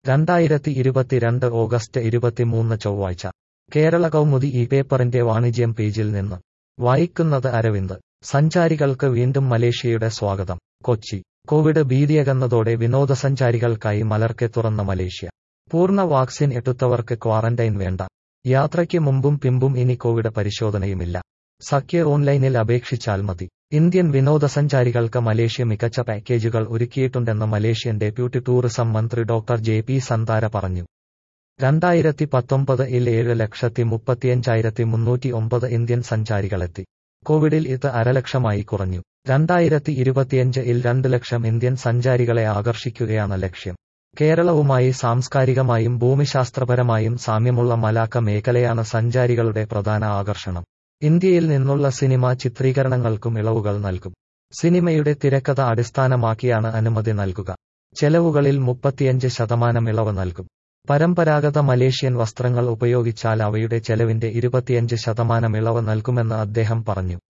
രണ്ടായിരത്തി ഇരുപത്തിരണ്ട് ഓഗസ്റ്റ് ഇരുപത്തിമൂന്ന് ചൊവ്വാഴ്ച കേരള കൗമുദി ഈ പേപ്പറിന്റെ വാണിജ്യം പേജിൽ നിന്ന് വായിക്കുന്നത് അരവിന്ദ് സഞ്ചാരികൾക്ക് വീണ്ടും മലേഷ്യയുടെ സ്വാഗതം കൊച്ചി കോവിഡ് ഭീതിയകന്നതോടെ വിനോദസഞ്ചാരികൾക്കായി മലർക്കെ തുറന്ന മലേഷ്യ പൂർണ്ണ വാക്സിൻ എടുത്തവർക്ക് ക്വാറന്റൈൻ വേണ്ട യാത്രയ്ക്ക് മുമ്പും പിമ്പും ഇനി കോവിഡ് പരിശോധനയുമില്ല സഖ്യ ഓൺലൈനിൽ അപേക്ഷിച്ചാൽ മതി ഇന്ത്യൻ വിനോദസഞ്ചാരികൾക്ക് മലേഷ്യ മികച്ച പാക്കേജുകൾ ഒരുക്കിയിട്ടുണ്ടെന്ന് മലേഷ്യൻ ഡെപ്യൂട്ടി ടൂറിസം മന്ത്രി ഡോക്ടർ ജെ പി സന്താര പറഞ്ഞു രണ്ടായിരത്തി പത്തൊമ്പത് ഇൽ ഏഴ് ലക്ഷത്തി മുപ്പത്തിയഞ്ചായിരത്തി മുന്നൂറ്റി ഒമ്പത് ഇന്ത്യൻ സഞ്ചാരികളെത്തി കോവിഡിൽ ഇത് അരലക്ഷമായി കുറഞ്ഞു രണ്ടായിരത്തി ഇരുപത്തിയഞ്ച് ഇൽ രണ്ട് ലക്ഷം ഇന്ത്യൻ സഞ്ചാരികളെ ആകർഷിക്കുകയാണ് ലക്ഷ്യം കേരളവുമായി സാംസ്കാരികമായും ഭൂമിശാസ്ത്രപരമായും സാമ്യമുള്ള മലാക്ക മേഖലയാണ് സഞ്ചാരികളുടെ പ്രധാന ആകർഷണം ഇന്ത്യയിൽ നിന്നുള്ള സിനിമ ചിത്രീകരണങ്ങൾക്കും ഇളവുകൾ നൽകും സിനിമയുടെ തിരക്കഥ അടിസ്ഥാനമാക്കിയാണ് അനുമതി നൽകുക ചെലവുകളിൽ മുപ്പത്തിയഞ്ച് ശതമാനം ഇളവ് നൽകും പരമ്പരാഗത മലേഷ്യൻ വസ്ത്രങ്ങൾ ഉപയോഗിച്ചാൽ അവയുടെ ചെലവിന്റെ ഇരുപത്തിയഞ്ച് ശതമാനം ഇളവ് നൽകുമെന്ന് അദ്ദേഹം പറഞ്ഞു